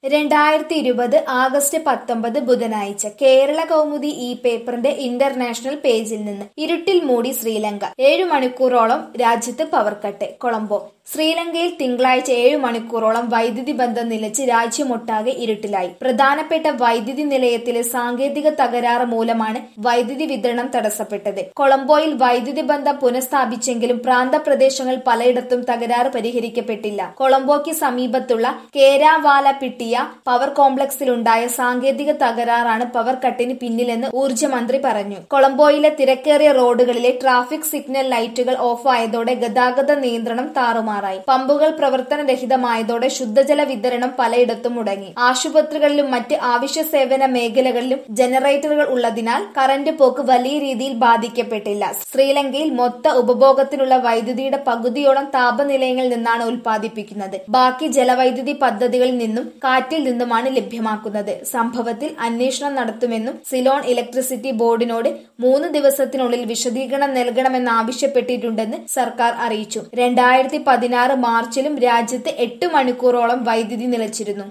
രണ്ടായിരത്തി ഇരുപത് ആഗസ്റ്റ് പത്തൊമ്പത് ബുധനാഴ്ച കേരള കൗമുദി ഈ പേപ്പറിന്റെ ഇന്റർനാഷണൽ പേജിൽ നിന്ന് ഇരുട്ടിൽ മൂടി ശ്രീലങ്ക ഏഴു മണിക്കൂറോളം രാജ്യത്ത് പവർ കട്ട് കൊളംബോ ശ്രീലങ്കയിൽ തിങ്കളാഴ്ച ഏഴു മണിക്കൂറോളം വൈദ്യുതി ബന്ധം നിലച്ച് രാജ്യമൊട്ടാകെ ഇരുട്ടിലായി പ്രധാനപ്പെട്ട വൈദ്യുതി നിലയത്തിലെ സാങ്കേതിക തകരാറ് മൂലമാണ് വൈദ്യുതി വിതരണം തടസ്സപ്പെട്ടത് കൊളംബോയിൽ വൈദ്യുതി ബന്ധം പുനഃസ്ഥാപിച്ചെങ്കിലും പ്രാന്തപ്രദേശങ്ങൾ പലയിടത്തും തകരാറ് പരിഹരിക്കപ്പെട്ടില്ല കൊളംബോയ്ക്ക് സമീപത്തുള്ള കേരാവാല പിട്ടിയ പവർ കോംപ്ലക്സിലുണ്ടായ സാങ്കേതിക തകരാറാണ് പവർ കട്ടിന് പിന്നിലെന്ന് ഊർജ്ജ മന്ത്രി പറഞ്ഞു കൊളംബോയിലെ തിരക്കേറിയ റോഡുകളിലെ ട്രാഫിക് സിഗ്നൽ ലൈറ്റുകൾ ഓഫായതോടെ ഗതാഗത നിയന്ത്രണം താറുമാറായി പമ്പുകൾ പ്രവർത്തനരഹിതമായതോടെ ശുദ്ധജല വിതരണം പലയിടത്തും മുടങ്ങി ആശുപത്രികളിലും മറ്റ് ആവശ്യ സേവന മേഖലകളിലും ജനറേറ്ററുകൾ ഉള്ളതിനാൽ കറന്റ് പോക്ക് വലിയ രീതിയിൽ ബാധിക്കപ്പെട്ടില്ല ശ്രീലങ്കയിൽ മൊത്ത ഉപഭോഗത്തിനുള്ള വൈദ്യുതിയുടെ പകുതിയോളം താപനിലയങ്ങളിൽ നിന്നാണ് ഉൽപ്പാദിപ്പിക്കുന്നത് ബാക്കി ജലവൈദ്യുതി പദ്ധതികളിൽ നിന്നും കാറ്റിൽ നിന്നുമാണ് ലഭ്യമാക്കുന്നത് സംഭവത്തിൽ അന്വേഷണം നടത്തുമെന്നും സിലോൺ ഇലക്ട്രിസിറ്റി ബോർഡിനോട് മൂന്ന് ദിവസത്തിനുള്ളിൽ വിശദീകരണം നൽകണമെന്നാവശ്യപ്പെട്ടിട്ടുണ്ടെന്ന് സർക്കാർ അറിയിച്ചു രണ്ടായിരത്തി പതിനാറ് മാർച്ചിലും രാജ്യത്ത് എട്ട് മണിക്കൂറോളം വൈദ്യുതി നിലച്ചിരുന്നു